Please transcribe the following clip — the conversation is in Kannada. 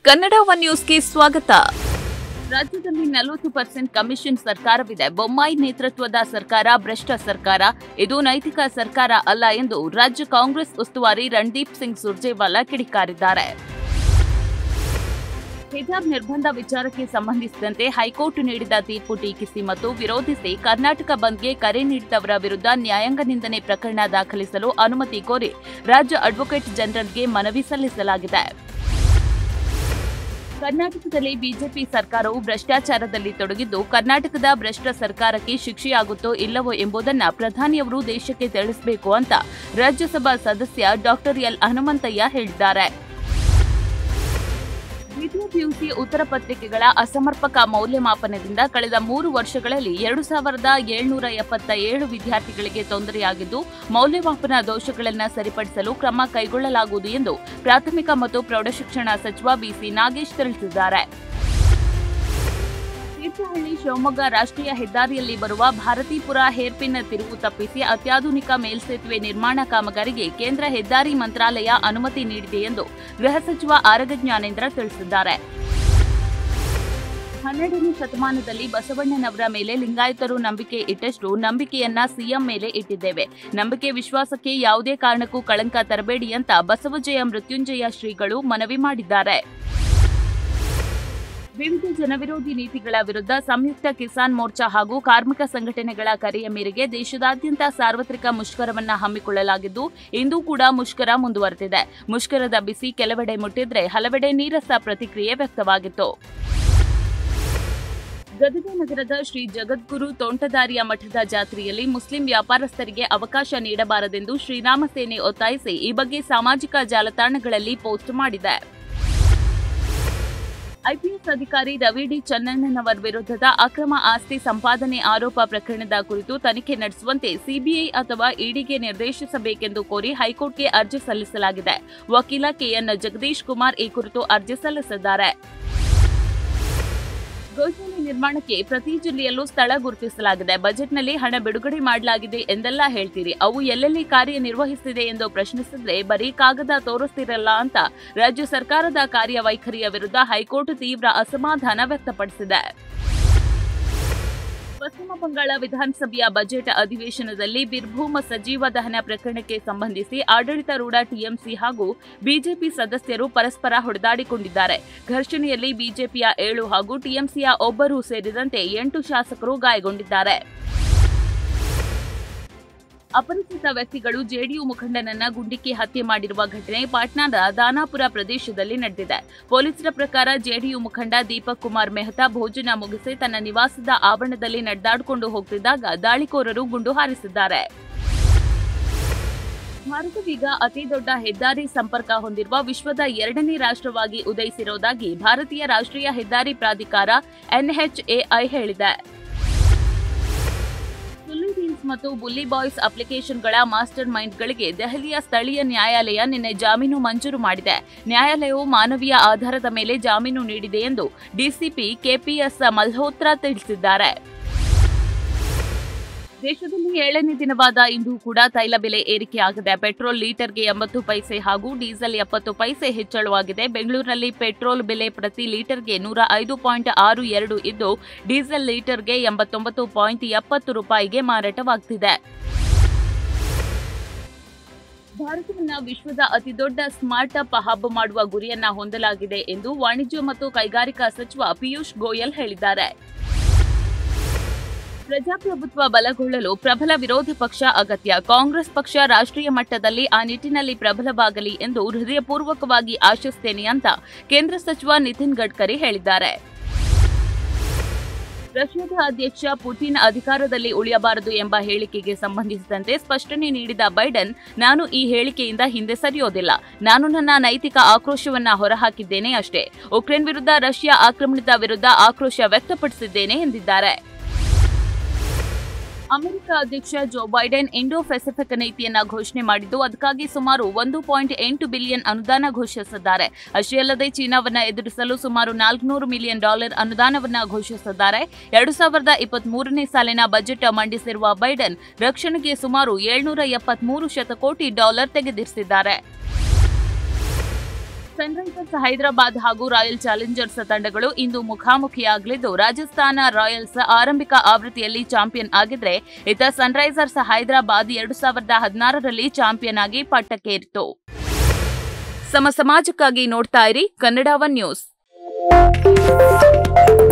ಕನ್ನಡ ಒನ್ ನ್ಯೂಸ್ಗೆ ಸ್ವಾಗತ ರಾಜ್ಯದಲ್ಲಿ ನಲವತ್ತು ಪರ್ಸೆಂಟ್ ಕಮಿಷನ್ ಸರ್ಕಾರವಿದೆ ಬೊಮ್ಮಾಯಿ ನೇತೃತ್ವದ ಸರ್ಕಾರ ಭ್ರಷ್ಟ ಸರ್ಕಾರ ಇದು ನೈತಿಕ ಸರ್ಕಾರ ಅಲ್ಲ ಎಂದು ರಾಜ್ಯ ಕಾಂಗ್ರೆಸ್ ಉಸ್ತುವಾರಿ ರಣದೀಪ್ ಸಿಂಗ್ ಸುರ್ಜೇವಾಲಾ ಕಿಡಿಕಾರಿದ್ದಾರೆ ಹಿಜಾಬ್ ನಿರ್ಬಂಧ ವಿಚಾರಕ್ಕೆ ಸಂಬಂಧಿಸಿದಂತೆ ಹೈಕೋರ್ಟ್ ನೀಡಿದ ತೀರ್ಪು ಟೀಕಿಸಿ ಮತ್ತು ವಿರೋಧಿಸಿ ಕರ್ನಾಟಕ ಬಂದ್ಗೆ ಕರೆ ನೀಡಿದವರ ವಿರುದ್ಧ ನ್ಯಾಯಾಂಗ ನಿಂದನೆ ಪ್ರಕರಣ ದಾಖಲಿಸಲು ಅನುಮತಿ ಕೋರಿ ರಾಜ್ಯ ಅಡ್ವೊಕೇಟ್ ಜನರಲ್ಗೆ ಮನವಿ ಸಲ್ಲಿಸಲಾಗಿದೆ ಕರ್ನಾಟಕದಲ್ಲಿ ಬಿಜೆಪಿ ಸರ್ಕಾರವು ಭ್ರಷ್ಟಾಚಾರದಲ್ಲಿ ತೊಡಗಿದ್ದು ಕರ್ನಾಟಕದ ಭ್ರಷ್ಟ ಸರ್ಕಾರಕ್ಕೆ ಶಿಕ್ಷೆಯಾಗುತ್ತೋ ಇಲ್ಲವೋ ಎಂಬುದನ್ನ ಪ್ರಧಾನಿಯವರು ದೇಶಕ್ಕೆ ತಿಳಿಸಬೇಕು ಅಂತ ರಾಜ್ಯಸಭಾ ಸದಸ್ಯ ಡಾಕ್ಟರ್ ಎಲ್ ಹನುಮಂತಯ್ಯ ಹೇಳಿದ್ದಾರೆ ದ್ವಿತೀಯ ಪಿಯುಸಿ ಉತ್ತರ ಪತ್ರಿಕೆಗಳ ಅಸಮರ್ಪಕ ಮೌಲ್ಯಮಾಪನದಿಂದ ಕಳೆದ ಮೂರು ವರ್ಷಗಳಲ್ಲಿ ಎರಡು ಸಾವಿರದ ಏಳ್ನೂರ ಎಪ್ಪತ್ತ ಏಳು ವಿದ್ಯಾರ್ಥಿಗಳಿಗೆ ತೊಂದರೆಯಾಗಿದ್ದು ಮೌಲ್ಯಮಾಪನ ದೋಷಗಳನ್ನು ಸರಿಪಡಿಸಲು ಕ್ರಮ ಕೈಗೊಳ್ಳಲಾಗುವುದು ಎಂದು ಪ್ರಾಥಮಿಕ ಮತ್ತು ಪ್ರೌಢಶಿಕ್ಷಣ ಸಚಿವ ಬಿಸಿ ನಾಗೇಶ್ ತಿಳಿಸಿದ್ದಾರೆ ತೀರ್ಥಹಳ್ಳಿ ಶಿವಮೊಗ್ಗ ರಾಷ್ಟ್ರೀಯ ಹೆದ್ದಾರಿಯಲ್ಲಿ ಬರುವ ಭಾರತೀಪುರ ಹೇರ್ಪಿನ್ ತಿರುವು ತಪ್ಪಿಸಿ ಅತ್ಯಾಧುನಿಕ ಮೇಲ್ಸೇತುವೆ ನಿರ್ಮಾಣ ಕಾಮಗಾರಿಗೆ ಕೇಂದ್ರ ಹೆದ್ದಾರಿ ಮಂತ್ರಾಲಯ ಅನುಮತಿ ನೀಡಿದೆ ಎಂದು ಗೃಹ ಸಚಿವ ಆರಗ ಜ್ಞಾನೇಂದ್ರ ತಿಳಿಸಿದ್ದಾರೆ ಹನ್ನೆರಡನೇ ಶತಮಾನದಲ್ಲಿ ಬಸವಣ್ಣನವರ ಮೇಲೆ ಲಿಂಗಾಯತರು ನಂಬಿಕೆ ಇಟ್ಟಷ್ಟು ನಂಬಿಕೆಯನ್ನ ಸಿಎಂ ಮೇಲೆ ಇಟ್ಟಿದ್ದೇವೆ ನಂಬಿಕೆ ವಿಶ್ವಾಸಕ್ಕೆ ಯಾವುದೇ ಕಾರಣಕ್ಕೂ ಕಳಂಕ ತರಬೇಡಿ ಅಂತ ಬಸವಜಯ ಮೃತ್ಯುಂಜಯ ಶ್ರೀಗಳು ಮನವಿ ಮಾಡಿದ್ದಾರೆ ವಿವಿಧ ಜನವಿರೋಧಿ ನೀತಿಗಳ ವಿರುದ್ಧ ಸಂಯುಕ್ತ ಕಿಸಾನ್ ಮೋರ್ಚಾ ಹಾಗೂ ಕಾರ್ಮಿಕ ಸಂಘಟನೆಗಳ ಕರೆಯ ಮೇರೆಗೆ ದೇಶದಾದ್ಯಂತ ಸಾರ್ವತ್ರಿಕ ಮುಷ್ಕರವನ್ನ ಹಮ್ಮಿಕೊಳ್ಳಲಾಗಿದ್ದು ಇಂದೂ ಕೂಡ ಮುಷ್ಕರ ಮುಂದುವರೆದಿದೆ ಮುಷ್ಕರದ ಬಿಸಿ ಕೆಲವೆಡೆ ಮುಟ್ಟಿದ್ರೆ ಹಲವೆಡೆ ನೀರಸ ಪ್ರತಿಕ್ರಿಯೆ ವ್ಯಕ್ತವಾಗಿತ್ತು ಗದಗ ನಗರದ ಶ್ರೀ ಜಗದ್ಗುರು ತೋಂಟದಾರಿಯ ಮಠದ ಜಾತ್ರೆಯಲ್ಲಿ ಮುಸ್ಲಿಂ ವ್ಯಾಪಾರಸ್ಥರಿಗೆ ಅವಕಾಶ ನೀಡಬಾರದೆಂದು ಶ್ರೀರಾಮ ಸೇನೆ ಒತ್ತಾಯಿಸಿ ಈ ಬಗ್ಗೆ ಸಾಮಾಜಿಕ ಜಾಲತಾಣಗಳಲ್ಲಿ ಪೋಸ್ಟ್ ಮಾಡಿದೆ ಐಪಿಎಸ್ ಅಧಿಕಾರಿ ರವಿ ಡಿ ಚನ್ನಣ್ಣನವರ್ ವಿರುದ್ಧದ ಅಕ್ರಮ ಆಸ್ತಿ ಸಂಪಾದನೆ ಆರೋಪ ಪ್ರಕರಣದ ಕುರಿತು ತನಿಖೆ ನಡೆಸುವಂತೆ ಸಿಬಿಐ ಅಥವಾ ಇಡಿಗೆ ನಿರ್ದೇಶಿಸಬೇಕೆಂದು ಕೋರಿ ಹೈಕೋರ್ಟ್ಗೆ ಅರ್ಜಿ ಸಲ್ಲಿಸಲಾಗಿದೆ ವಕೀಲ ಕೆಎನ್ ಜಗದೀಶ್ ಕುಮಾರ್ ಈ ಕುರಿತು ಅರ್ಜಿ ಸಲ್ಲಿಸಿದ್ದಾರೆ ಗೋಶಾಲೆ ನಿರ್ಮಾಣಕ್ಕೆ ಪ್ರತಿ ಜಿಲ್ಲೆಯಲ್ಲೂ ಸ್ಥಳ ಗುರುತಿಸಲಾಗಿದೆ ಬಜೆಟ್ನಲ್ಲಿ ಹಣ ಬಿಡುಗಡೆ ಮಾಡಲಾಗಿದೆ ಎಂದೆಲ್ಲ ಹೇಳ್ತೀರಿ ಅವು ಎಲ್ಲೆಲ್ಲಿ ಕಾರ್ಯನಿರ್ವಹಿಸುತ್ತಿದೆ ಎಂದು ಪ್ರಶ್ನಿಸಿದ್ರೆ ಬರೀ ಕಾಗದ ತೋರಿಸ್ತಿರಲ್ಲ ಅಂತ ರಾಜ್ಯ ಸರ್ಕಾರದ ಕಾರ್ಯವೈಖರಿಯ ವಿರುದ್ಧ ಹೈಕೋರ್ಟ್ ತೀವ್ರ ಅಸಮಾಧಾನ ವ್ಯಕ್ತಪಡಿಸಿದೆ ಪಶ್ಚಿಮ ಬಂಗಾಳ ವಿಧಾನಸಭೆಯ ಬಜೆಟ್ ಅಧಿವೇಶನದಲ್ಲಿ ಬಿರ್ಭೂಮ ಸಜೀವ ದಹನ ಪ್ರಕರಣಕ್ಕೆ ಸಂಬಂಧಿಸಿ ಆಡಳಿತಾರೂಢ ಟಿಎಂಸಿ ಹಾಗೂ ಬಿಜೆಪಿ ಸದಸ್ಯರು ಪರಸ್ಪರ ಹೊಡೆದಾಡಿಕೊಂಡಿದ್ದಾರೆ ಘರ್ಷಣೆಯಲ್ಲಿ ಬಿಜೆಪಿಯ ಏಳು ಹಾಗೂ ಟಿಎಂಸಿಯ ಒಬ್ಬರು ಸೇರಿದಂತೆ ಎಂಟು ಶಾಸಕರು ಗಾಯಗೊಂಡಿದ್ದಾರೆ ಅಪರಿಚಿತ ವ್ಯಕ್ತಿಗಳು ಜೆಡಿಯು ಮುಖಂಡನನ್ನ ಗುಂಡಿಕ್ಕಿ ಹತ್ಯೆ ಮಾಡಿರುವ ಘಟನೆ ಪಾಟ್ನಾದ ದಾನಾಪುರ ಪ್ರದೇಶದಲ್ಲಿ ನಡೆದಿದೆ ಪೊಲೀಸರ ಪ್ರಕಾರ ಜೆಡಿಯು ಮುಖಂಡ ದೀಪಕ್ ಕುಮಾರ್ ಮೆಹ್ತಾ ಭೋಜನ ಮುಗಿಸಿ ತನ್ನ ನಿವಾಸದ ಆವರಣದಲ್ಲಿ ನಡೆದಾಡಿಕೊಂಡು ಹೋಗ್ತಿದ್ದಾಗ ದಾಳಿಕೋರರು ಗುಂಡು ಹಾರಿಸಿದ್ದಾರೆ ಭಾರತವೀಗ ಅತಿ ದೊಡ್ಡ ಹೆದ್ದಾರಿ ಸಂಪರ್ಕ ಹೊಂದಿರುವ ವಿಶ್ವದ ಎರಡನೇ ರಾಷ್ಟ್ರವಾಗಿ ಉದಯಿಸಿರುವುದಾಗಿ ಭಾರತೀಯ ರಾಷ್ಟ್ರೀಯ ಹೆದ್ದಾರಿ ಪ್ರಾಧಿಕಾರ ಎನ್ಎಚ್ಎಐ ಹೇಳಿದೆ ಸುಲ್ಲಿ ರೀಲ್ಸ್ ಮತ್ತು ಬುಲ್ಲಿ ಬಾಯ್ಸ್ ಅಪ್ಲಿಕೇಶನ್ಗಳ ಮಾಸ್ಟರ್ ಮೈಂಡ್ಗಳಿಗೆ ದೆಹಲಿಯ ಸ್ಥಳೀಯ ನ್ಯಾಯಾಲಯ ನಿನ್ನೆ ಜಾಮೀನು ಮಂಜೂರು ಮಾಡಿದೆ ನ್ಯಾಯಾಲಯವು ಮಾನವೀಯ ಆಧಾರದ ಮೇಲೆ ಜಾಮೀನು ನೀಡಿದೆ ಎಂದು ಡಿಸಿಪಿ ಕೆಪಿಎಸ್ ಮಲ್ಹೋತ್ರಾ ತಿಳಿಸಿದ್ದಾರೆ ದೇಶದಲ್ಲಿ ಏಳನೇ ದಿನವಾದ ಇಂದು ಕೂಡ ತೈಲ ಬೆಲೆ ಏರಿಕೆಯಾಗಿದೆ ಪೆಟ್ರೋಲ್ ಲೀಟರ್ಗೆ ಎಂಬತ್ತು ಪೈಸೆ ಹಾಗೂ ಡೀಸೆಲ್ ಎಪ್ಪತ್ತು ಪೈಸೆ ಹೆಚ್ಚಳವಾಗಿದೆ ಬೆಂಗಳೂರಿನಲ್ಲಿ ಪೆಟ್ರೋಲ್ ಬೆಲೆ ಪ್ರತಿ ಲೀಟರ್ಗೆ ನೂರ ಐದು ಪಾಯಿಂಟ್ ಆರು ಎರಡು ಇದ್ದು ಡೀಸೆಲ್ ಲೀಟರ್ಗೆ ಎಂಬತ್ತೊಂಬತ್ತು ಪಾಯಿಂಟ್ ಎಪ್ಪತ್ತು ರೂಪಾಯಿಗೆ ಮಾರಾಟವಾಗ್ತಿದೆ ಭಾರತವನ್ನ ವಿಶ್ವದ ಅತಿದೊಡ್ಡ ಸ್ಮಾರ್ಟ್ ಅಪ್ ಹಬ್ ಮಾಡುವ ಗುರಿಯನ್ನ ಹೊಂದಲಾಗಿದೆ ಎಂದು ವಾಣಿಜ್ಯ ಮತ್ತು ಕೈಗಾರಿಕಾ ಸಚಿವ ಪಿಯೂಷ್ ಗೋಯಲ್ ಹೇಳಿದ್ದಾರೆ ಪ್ರಜಾಪ್ರಭುತ್ವ ಬಲಗೊಳ್ಳಲು ಪ್ರಬಲ ವಿರೋಧ ಪಕ್ಷ ಅಗತ್ಯ ಕಾಂಗ್ರೆಸ್ ಪಕ್ಷ ರಾಷ್ಟ್ರೀಯ ಮಟ್ಟದಲ್ಲಿ ಆ ನಿಟ್ಟಿನಲ್ಲಿ ಪ್ರಬಲವಾಗಲಿ ಎಂದು ಹೃದಯಪೂರ್ವಕವಾಗಿ ಆಶಿಸುತ್ತೇನೆ ಅಂತ ಕೇಂದ್ರ ಸಚಿವ ನಿತಿನ್ ಗಡ್ಕರಿ ಹೇಳಿದ್ದಾರೆ ರಷ್ಯಾದ ಅಧ್ಯಕ್ಷ ಪುಟಿನ್ ಅಧಿಕಾರದಲ್ಲಿ ಉಳಿಯಬಾರದು ಎಂಬ ಹೇಳಿಕೆಗೆ ಸಂಬಂಧಿಸಿದಂತೆ ಸ್ಪಷ್ಟನೆ ನೀಡಿದ ಬೈಡನ್ ನಾನು ಈ ಹೇಳಿಕೆಯಿಂದ ಹಿಂದೆ ಸರಿಯೋದಿಲ್ಲ ನಾನು ನನ್ನ ನೈತಿಕ ಆಕ್ರೋಶವನ್ನ ಹೊರಹಾಕಿದ್ದೇನೆ ಅಷ್ಟೇ ಉಕ್ರೇನ್ ವಿರುದ್ಧ ರಷ್ಯಾ ಆಕ್ರಮಣದ ವಿರುದ್ಧ ಆಕ್ರೋಶ ವ್ಯಕ್ತಪಡಿಸಿದ್ದೇನೆ ಎಂದಿದ್ದಾರೆ ಅಮೆರಿಕ ಅಧ್ಯಕ್ಷ ಜೋ ಬೈಡೆನ್ ಇಂಡೋ ಪೆಸಿಫಿಕ್ ನೀತಿಯನ್ನ ಘೋಷಣೆ ಮಾಡಿದ್ದು ಅದಕ್ಕಾಗಿ ಸುಮಾರು ಒಂದು ಪಾಯಿಂಟ್ ಎಂಟು ಬಿಲಿಯನ್ ಅನುದಾನ ಘೋಷಿಸಿದ್ದಾರೆ ಅಷ್ಟೇ ಅಲ್ಲದೆ ಚೀನಾವನ್ನ ಎದುರಿಸಲು ಸುಮಾರು ನಾಲ್ಕುನೂರು ಮಿಲಿಯನ್ ಡಾಲರ್ ಅನುದಾನವನ್ನ ಘೋಷಿಸಿದ್ದಾರೆ ಎರಡು ಸಾವಿರದ ಇಪ್ಪತ್ಮೂರನೇ ಸಾಲಿನ ಬಜೆಟ್ ಮಂಡಿಸಿರುವ ಬೈಡೆನ್ ರಕ್ಷಣೆಗೆ ಸುಮಾರು ಏಳ್ನೂರ ಎಪ್ಪತ್ಮೂರು ಶತಕೋಟಿ ಡಾಲರ್ ತೆಗೆದಿರಿಸಿದ್ದಾರೆ ಸನ್ರೈಸರ್ಸ್ ಹೈದರಾಬಾದ್ ಹಾಗೂ ರಾಯಲ್ ಚಾಲೆಂಜರ್ಸ್ ತಂಡಗಳು ಇಂದು ಮುಖಾಮುಖಿಯಾಗಲಿದ್ದು ರಾಜಸ್ಥಾನ ರಾಯಲ್ಸ್ ಆರಂಭಿಕ ಆವೃತ್ತಿಯಲ್ಲಿ ಚಾಂಪಿಯನ್ ಆಗಿದ್ರೆ ಇತ ಸನ್ರೈಸರ್ಸ್ ಹೈದರಾಬಾದ್ ಎರಡು ಸಾವಿರದ ಹದಿನಾರರಲ್ಲಿ ಚಾಂಪಿಯನ್ ಆಗಿ ಪಟ್ಟಕ್ಕೇರಿತು ಸಮ ಸಮಾಜಕ್ಕಾಗಿ ನೋಡ್ತಾ ಇರಿ ಕನ್ನಡ ಒನ್ ನ್ಯೂಸ್